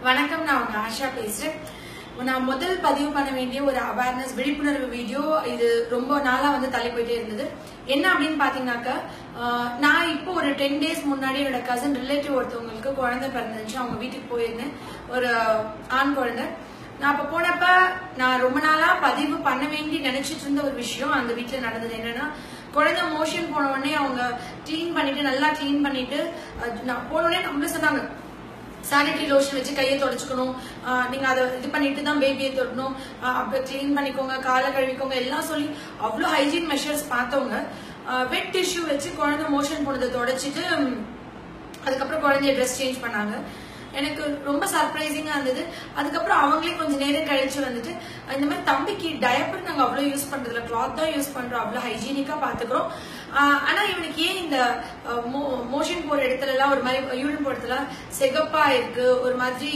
வணக்கம் நான் உங்க ஆஷா பேசுறேன் நான் முதல் பதிவு பண்ண வேண்டிய ஒரு அவேர்னஸ் விழிப்புணர்வு வீடியோ இது ரொம்ப நாளா வந்து தள்ளி போயிட்டே இருந்தது என்ன அப்படின்னு பாத்தீங்கன்னாக்கா ஆஹ், நான் இப்போ ஒரு டென் டேஸ் முன்னாடி என்னோட கசன் ரிலேட்டிவ் ஒருத்தவங்களுக்கு குழந்தை பிறந்துச்சு அவங்க வீட்டுக்கு போயிருந்தேன் ஒரு ஆண் குழந்தை நான் அப்ப போனப்ப நான் ரொம்ப நாளா பதிவு பண்ண வேண்டி நினைச்சிட்டு இருந்த ஒரு விஷயம் அந்த வீட்டுல நடந்தது என்னன்னா குழந்தை மோஷன் போன உடனே அவங்க க்ளீன் பண்ணிட்டு நல்லா க்ளீன் பண்ணிட்டு அஹ், நான் போன உடனே நம்மள சொன்னாங்க சானிட்டரி லோஷன் வச்சு கையை தொடச்சுக்கணும் ஆஹ் நீங்க அதை இது பண்ணிட்டு தான் பேபியை தொடணும் ஆஹ் அப்புறம் க்ளீன் பண்ணிக்கோங்க காலை கழுவிக்கோங்க எல்லாம் சொல்லி அவ்வளோ ஹைஜீன் மெஷர்ஸ் பார்த்தவங்க வெட் டிஷ்யூ வச்சு குழந்தை மோஷன் போனதை தொடச்சிட்டு ம், அதுக்கப்புறம் குழந்தைய ட்ரெஸ் சேஞ்ச் பண்ணாங்க எனக்கு ரொம்ப சர்ப்ரைசிங்கா இருந்தது அதுக்கப்புறம் அவங்களே கொஞ்சம் நேரம் கழிச்சு வந்துட்டு இந்த மாதிரி தம்பிக்கு டயப்பர் நாங்க அவ்வளவு யூஸ் பண்றதுல கிளாத் தான் யூஸ் பண்றோம் அவ்வளவு ஹைஜீனிக்கா பாத்துக்கிறோம் ஆஹ் ஆனா இவனுக்கு ஏன் இந்த மோஷன் போற இடத்துல எல்லாம் ஒரு மாதிரி யூரின் போற இடத்துல செகப்பா இருக்கு ஒரு மாதிரி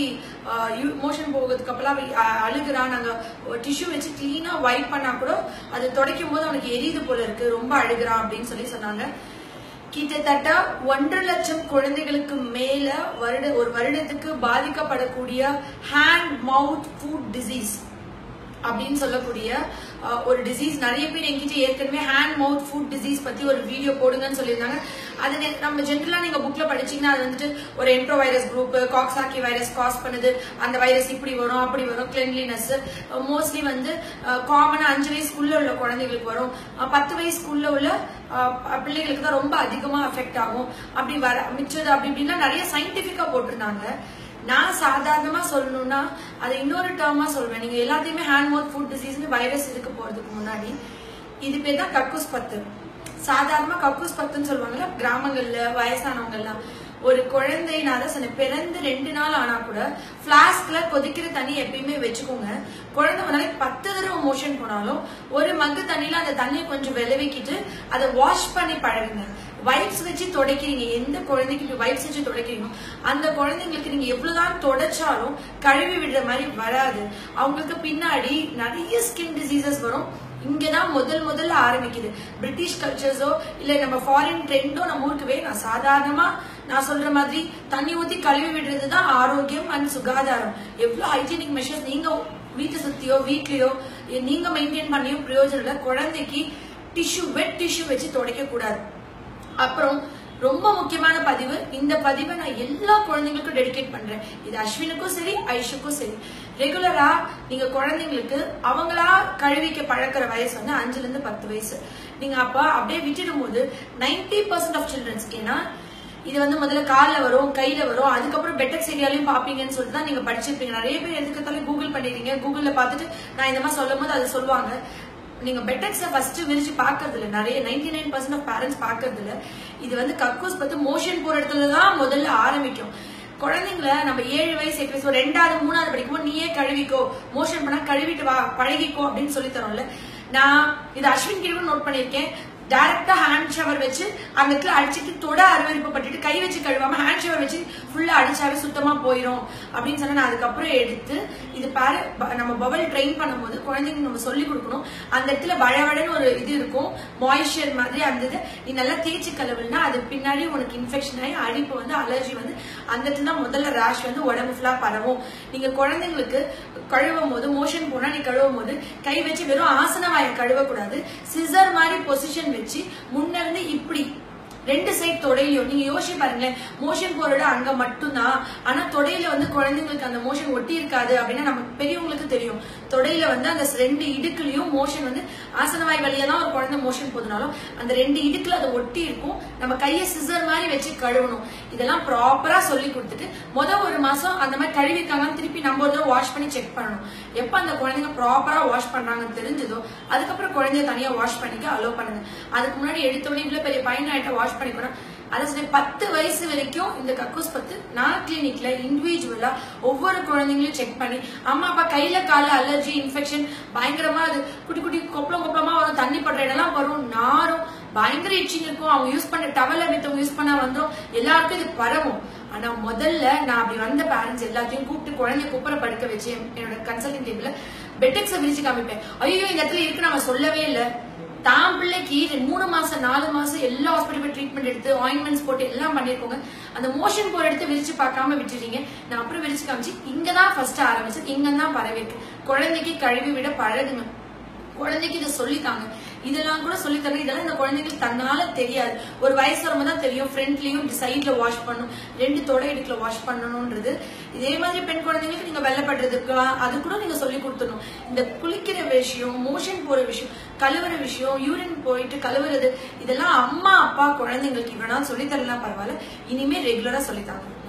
மோஷன் போகிறதுக்கு அப்புறம் அஹ், அழுகுறான் நாங்க டிஷ்யூ வச்சு கிளீனா வைப் பண்ணா கூட அது துடைக்கும் போது அவனுக்கு எரியுது போல இருக்கு ரொம்ப அழுகுறான் அப்படின்னு சொல்லி சொன்னாங்க கிட்டத்தட்ட ஒன்றரை லட்சம் குழந்தைகளுக்கு மேல வருட ஒரு வருடத்துக்கு பாதிக்கப்படக்கூடிய ஹேண்ட் மவுத் ஃபுட் டிசீஸ் அப்படின்னு சொல்லக்கூடிய அஹ், ஒரு டிசீஸ் நிறைய பேர் எங்கிட்ட ஏற்கனவே ஹேண்ட் மவுத் ஃபுட் டிசீஸ் பத்தி ஒரு வீடியோ போடுங்கன்னு சொல்லியிருந்தாங்க அது நெ- நம்ம ஜென்ரலா நீங்க புக்ல படிச்சீங்கன்னா அது வந்துட்டு ஒரு entero virus group coxsackie virus cause பண்ணுது அந்த வைரஸ் இப்படி வரும் அப்படி வரும் கிளென்லினஸ் மோஸ்ட்லி வந்து காமனா அஞ்சு வயசுக்குள்ள உள்ள குழந்தைகளுக்கு வரும் அஹ், பத்து வயசுக்குள்ள உள்ள அஹ், பிள்ளைகளுக்கு தான் ரொம்ப அதிகமா அஃபெக்ட் ஆகும் அப்படி வர மிச்சது அப்படி இப்படின்னா நிறைய சயின்டிபிக்கா போட்டிருந்தாங்க நான் சாதாரணமா சொல்லணும்னா அதை இன்னொரு டேர்மா சொல்வேன் நீங்க எல்லாத்தையுமே ஹேண்ட் மவுத் ஃபுட் டிசீஸ்னு வைரஸ் இதுக்கு போறதுக்கு முன்னாடி இது பேர் தான் கக்கூஸ் பத்து சாதாரணமா கக்கூஸ் பத்துன்னு சொல்லுவாங்கல்ல கிராமங்கள்ல வயசானவங்க எல்லாம் ஒரு குழந்தை நான் தான் சொன்னேன் பிறந்து ரெண்டு நாள் ஆனா கூட பிளாஸ்க்ல கொதிக்கிற தண்ணி எப்பயுமே வச்சுக்கோங்க குழந்தை ஒரு நாளைக்கு பத்து தடவை மோஷன் போனாலும் ஒரு மக்கு தண்ணியில அந்த தண்ணியை கொஞ்சம் விளைவிக்கிட்டு அதை வாஷ் பண்ணி பழகுங்க வைப்ஸ் வச்சு துடைக்கிறீங்க எந்த குழந்தைக்கு வைப்ஸ் வச்சு துடைக்கிறீங்களோ அந்த குழந்தைங்களுக்கு நீங்க எவ்வளவுதான் தொடச்சாலும் கழுவி விடுற மாதிரி வராது அவங்களுக்கு பின்னாடி நிறைய ஸ்கின் டிசீசஸ் வரும் இங்கதான் முதல் முதல்ல ஆரம்பிக்குது பிரிட்டிஷ் கல்ச்சர்ஸோ இல்ல நம்ம ஃபாரின் ட்ரெண்டோ நம்ம ஊருக்கு வேணும் சாதாரணமா நான் சொல்ற மாதிரி தண்ணி ஊத்தி கழுவி விடுறது தான் ஆரோக்கியம் அண்ட் சுகாதாரம் எவ்வளவு ஹைஜீனிக் மெஷர்ஸ் நீங்க வீட்டை சுத்தியோ வீட்லயோ நீங்க மெயின்டைன் பண்ணியோ பிரயோஜனம் இல்ல குழந்தைக்கு டிஷ்யூ வெட் டிஷ்யூ வச்சு துடைக்க கூடாது அப்புறம் ரொம்ப முக்கியமான பதிவு இந்த பதிவை நான் எல்லா குழந்தைங்களுக்கும் டெடிகேட் பண்றேன் இது அஸ்வினுக்கும் சரி ஐஷுக்கும் சரி ரெகுலரா நீங்க குழந்தைங்களுக்கு அவங்களா கழுவிக்க பழக்கிற வயசு வந்து அஞ்சுல இருந்து பத்து வயசு நீங்க அப்ப அப்படியே விட்டுடும் போது நைன்டி பர்சன்ட் ஆஃப் சில்ட்ரன்ஸ் ஏன்னா இது வந்து முதல்ல கால்ல வரும் கையில வரும் அதுக்கப்புறம் பெட்டக்ஸ் ஏரியாலையும் பாப்பீங்கன்னு சொல்லிட்டு தான் நீங்க படிச்சிருப்பீங்க நிறைய பேர் எதுக்கத்தாலும் கூகுள் பண்ணிடுறீங்க கூகுள்ல பார்த்துட்டு நான் இந்த மாதிரி சொல்லும் போது அதை சொல்லுவாங்க நீங்க பெட்டக்ஸ ஃபர்ஸ்ட் விரிச்சு பாக்குறது இல்ல நிறைய ninety nine percent of parents பாக்குறது இல்ல இது வந்து கக்கூஸ் பத்து மோஷன் போற இடத்துல தான் முதல்ல ஆரம்பிக்கும் குழந்தைங்கள நம்ம ஏழு வயசு எட்டு வயசு ஒரு ரெண்டாவது மூணாவது படிக்கும்போது நீயே கழுவிக்கோ மோஷன் பண்ணா கழுவிட்டு வா பழகிக்கோ அப்படின்னு சொல்லி தரோம்ல நான் இது அஸ்வின் கிட்ட நோட் பண்ணிருக்கேன் டைரக்டா ஹேண்ட் ஷவர் வச்சு அந்த இடத்துல அடிச்சிட்டு தொட அருவருப்பப்பட்டுட்டு கை வச்சு கழுவாம ஹேண்ட் ஷவர் வச்சு ஃபுல்லா அடிச்சாவே சுத்தமா போயிடும் அப்படின்னு சொன்னா நான் அதுக்கப்புறம் எடுத்து இது பாரு ப- நம்ம பவல் ட்ரெயின் பண்ணும்போது குழந்தைங்க நம்ம சொல்லி கொடுக்கணும் அந்த இடத்துல வழவழன்னு ஒரு இது இருக்கும் மாய்ஸ்சர் மாதிரி அந்த இது நீ நல்லா தேய்ச்சி கழுவுனா அது பின்னாடி உனக்கு இன்ஃபெக்ஷன் ஆகி அரிப்பு வந்து அலர்ஜி வந்து அந்த இடத்துல தான் முதல்ல ரேஷ் வந்து உடம்பு ஃபுல்லா பரவும் நீங்க குழந்தைங்களுக்கு கழுவும் போது மோஷன் போனா நீ கழுவும் போது கை வச்சு வெறும் ஆசன வாயை கழுவக்கூடாது சிசர் மாதிரி பொசிஷன் வச்சு முன்ன இருந்து இப்படி ரெண்டு சைட் தொடையிலையும் நீங்க யோசிச்சு பாருங்களேன் மோஷன் போறோட அங்க மட்டும்தான் ஆனா தொடையில வந்து குழந்தைங்களுக்கு அந்த மோஷன் ஒட்டி இருக்காது அப்படின்னா நமக்கு பெரியவங்களுக்கு தெரியும் தொடையில வந்து அந்த ரெண்டு இடுக்குலயும் மோஷன் வந்து ஆசனவாய் வழியா தான் ஒரு குழந்தை மோஷன் போதுனாலும் அந்த ரெண்டு இடுக்குல அது ஒட்டி இருக்கும் நம்ம கையை சிசர் மாதிரி வச்சு கழுவணும் இதெல்லாம் ப்ராப்பரா சொல்லி கொடுத்துட்டு முத ஒரு மாசம் அந்த மாதிரி கழுவிருக்காங்கன்னு திருப்பி நம்ம ஒரு தடவை வாஷ் பண்ணி செக் பண்ணணும் எப்ப அந்த குழந்தைங்க ப்ராப்பரா வாஷ் பண்றாங்கன்னு தெரிஞ்சதோ அதுக்கப்புறம் குழந்தைய தனியா வாஷ் பண்ணிக்க அலோவ் பண்ணுங்க அதுக்கு முன்னாடி எடுத்தோடனே இவ்வளவு பெரிய பையன் ஆயிட்ட வாஷ் பண்ணிக்கணும் அதை சொல்லி பத்து வயசு வரைக்கும் இந்த கக்கூஸ் பத்து நான் கிளினிக்ல இண்டிவிஜுவலா ஒவ்வொரு குழந்தைங்களையும் செக் பண்ணி அம்மா அப்பா கையில கால அலர்ஜி இன்ஃபெக்ஷன் பயங்கரமா அது குட்டி குட்டி கொப்பளம் கொப்பளமா வரும் தண்ணி படுற இடம்லாம் வரும் நாரும் பயங்கர இச்சிங் இருக்கும் அவங்க யூஸ் பண்ண டவல மித்தவங்க யூஸ் பண்ணா வந்துரும் எல்லாருக்கும் இது பரவும் ஆனா முதல்ல நான் அப்படி வந்த பேரண்ட்ஸ் எல்லாத்தையும் கூப்பிட்டு குழந்தைய குப்புற படுக்க வச்சு என்னோட கன்சல்டிங் டேபிள்ல பெட்டெக்ஸ விரிச்சு காமிப்பேன் ஐயோ இந்த இடத்துல இருக்கு நம்ம சொல்லவே இல்ல தான் பிள்ளைக்கு ரெண்டு- மூணு மாசம் நாலு மாசம் எல்லா ஹாஸ்பிட்டல் போய் ட்ரீட்மெண்ட் எடுத்து ஆயின்மெண்ட்ஸ் போட்டு எல்லாம் பண்ணிருக்கோங்க அந்த மோஷன் போற எடுத்து விரிச்சு பார்க்காம விட்டுறீங்க நான் அப்புறம் விரிச்சு காமிச்சு இங்க தான் ஃபர்ஸ்ட் ஆரம்பிச்சு இங்க தான் பரவி இருக்கு குழந்தைக்கு கழுவி விட பழகுங்க குழந்தைக்கு இதை சொல்லித்தாங்க இதெல்லாம் கூட சொல்லித்தரங்க இதெல்லாம் இந்த குழந்தைங்களுக்கு தன்னால தெரியாது ஒரு வயசு வரும்போது தான் தெரியும் ஃப்ரண்ட்லயும் இப்படி சைட்ல வாஷ் பண்ணணும் ரெண்டு தொடை இடுக்குல வாஷ் பண்ணணும்ன்றது இதே மாதிரி பெண் குழந்தைங்களுக்கு நீங்க வெள்ளப்படுறதுக்கு அது கூட நீங்க சொல்லி கொடுத்துடணும் இந்த குளிக்கிற விஷயம் மோஷன் போற விஷயம் கழுவுற விஷயம் யூரின் போயிட்டு கழுவுறது இதெல்லாம் அம்மா அப்பா குழந்தைங்களுக்கு இவ்வளவு சொல்லி தரலாம் பரவாயில்ல இனிமே ரெகுலரா சொல்லித்தாங்க